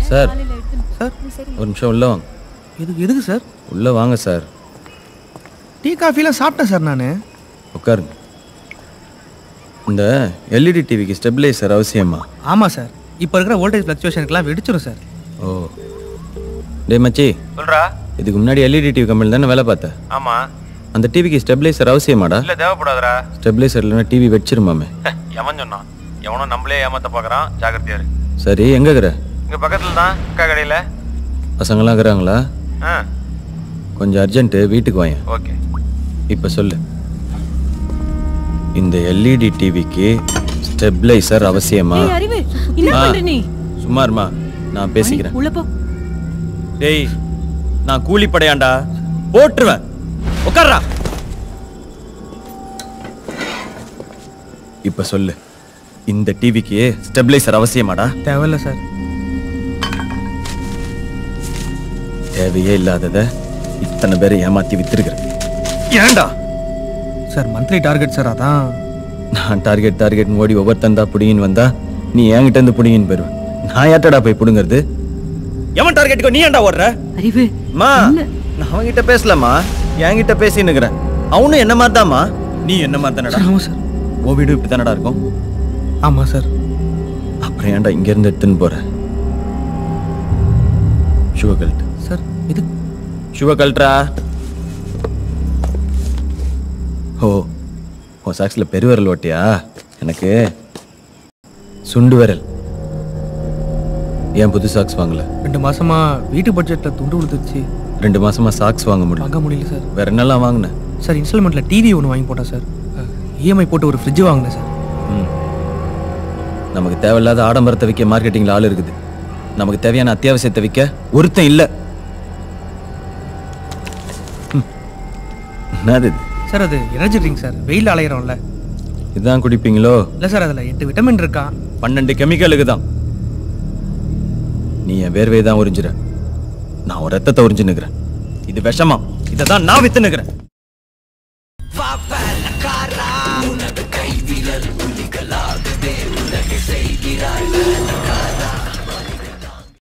Sir sir ஒரு நிமிஷம் உள்ள வாங்க எதுக்கு எதுக்கு சார் உள்ள வாங்க சார் டீ காஃபிலாம் சாப்பிட்டேன் சார் நான் உட்காருங்க இந்த எல்இடி டிவிக்கு ஸ்டெபிளைசர் அவசியமா ஆமாம் சார் இப்போ இருக்கிற வோல்டேஜ் ஃப்ளக்சுவேஷனுக்குலாம் வெடிச்சிடும் சார் ஓ டேய் மச்சி சொல்றா இதுக்கு முன்னாடி எல்இடி டிவி கம்பெனியில் தானே வேலை பார்த்தேன் ஆமா அந்த டிவிக்கு ஸ்டெபிளைசர் அவசியமாடா இல்ல தேவைப்படாதடா ஸ்டெபிளைசர் இல்லைன்னா டிவி வெடிச்சிருமாமே எவன் சொன்னான் எவனோ நம்மளே ஏமாத்த பாக்குறான் ஜாக்கிரதையா இரு சரி எங்க இருக்கிற இங்க பக்கத்துல தான் அக்கா கடையில பசங்களாம் இருக்கிறாங்களா ஆ கொஞ்சம் அர்ஜென்ட்டு வீட்டுக்கு வாங்க ஓகே இப்போ சொல்லு இந்த எல்இடி டிவிக்கு ஸ்டெபிளைசர் அவசியமா ஏய் அறிவு என்ன ஆ, பண்ற நீ சும்மா இருமா நான் பேசிக்கிறேன் உள்ள போ டேய் நான் கூலி படையாண்டா போட்டுருவேன் உட்கார்றா இப்ப சொல்லு இந்த டிவிக்கு ஸ்டெபிளைசர் அவசியமாடா தேவையில்ல சார் தேவையே இல்லாதத இத்தனை பேரை ஏமாத்தி வித்திருக்கிற ஏன்டா சார் மந்த்லி டார்கெட் சார் அதான் நான் டார்கெட் டார்கெட் ஓடி ஒவ்வொருத்தந்தா புடிங்கின்னு வந்தா நீ என்கிட்ட இருந்து புடிங்கின்னு போயிருவேன் நான் யார்ட்டடா போய் புடுங்கிறது எவன் டார்கெட்டுக்கு நீ ஏன்டா ஓடுற அறிவு மா நான் அவன்கிட்ட பேசலம்மா என்கிட்ட பேசின்னு இருக்கிறேன் அவனும் என்ன மாதிரி தான்மா நீ என்ன மாதிரி தானடா ஆமாம் சார் உன் வீடு இப்படி தானடா இருக்கும் ஆமாம் சார் அப்புறம் ஏன்டா இங்க இருந்து எடுத்துன்னு போற ஷுவ கழட்டு சார் இது ஷுவ கழட்டுறா ஓ உன் சாக்ஸில் பெருவிரல் ஓட்டியா எனக்கு சுண்டு விரல் ஏன் புது சாக்ஸ் வாங்கல ரெண்டு மாசமா வீட்டு பட்ஜெட்டில் துண்டு விழுந்துருச்சு ரெண்டு மாசமா சாக்ஸ் வாங்க முடியல வாங்க முடியல சார் வேற என்னெல்லாம் வாங்கினேன் சார் இன்ஸ்டால்மெண்ட்டில் டிவி ஒன்று வாங்கி போட்டேன் சார் இஎம்ஐ போட்டு ஒரு ஃப்ரிட்ஜ் வாங்கினேன் சார் ம். நமக்கு தேவையில்லாத ஆடம்பரத்தை விற்க மார்க்கெட்டிங்கில் ஆள் இருக்குது நமக்கு தேவையான அத்தியாவசியத்தை விற்க ஒருத்தன் இல்லை ம். என்னது இது சார் அது எனர்ஜி ட்ரிங்க் சார் வெயில் அலையிறோம்ல இதுதான் குடிப்பீங்களோ இல்லை சார் அதில் எட்டு விட்டமின் இருக்கான் பன்னெண்டு கெமிக்கலுக்கு தான் நீ என் வேர்வையை தான் உறிஞ்சுற நான் ஒரு ரத்தத்தை உறிஞ்சு நிற்கிறேன் இது விஷமா இதை தான் நான் வித்து நிற்கிறேன் கைவிரல் புலிகளாகவே உலகை செய்கிறாய் வேலைக்காரா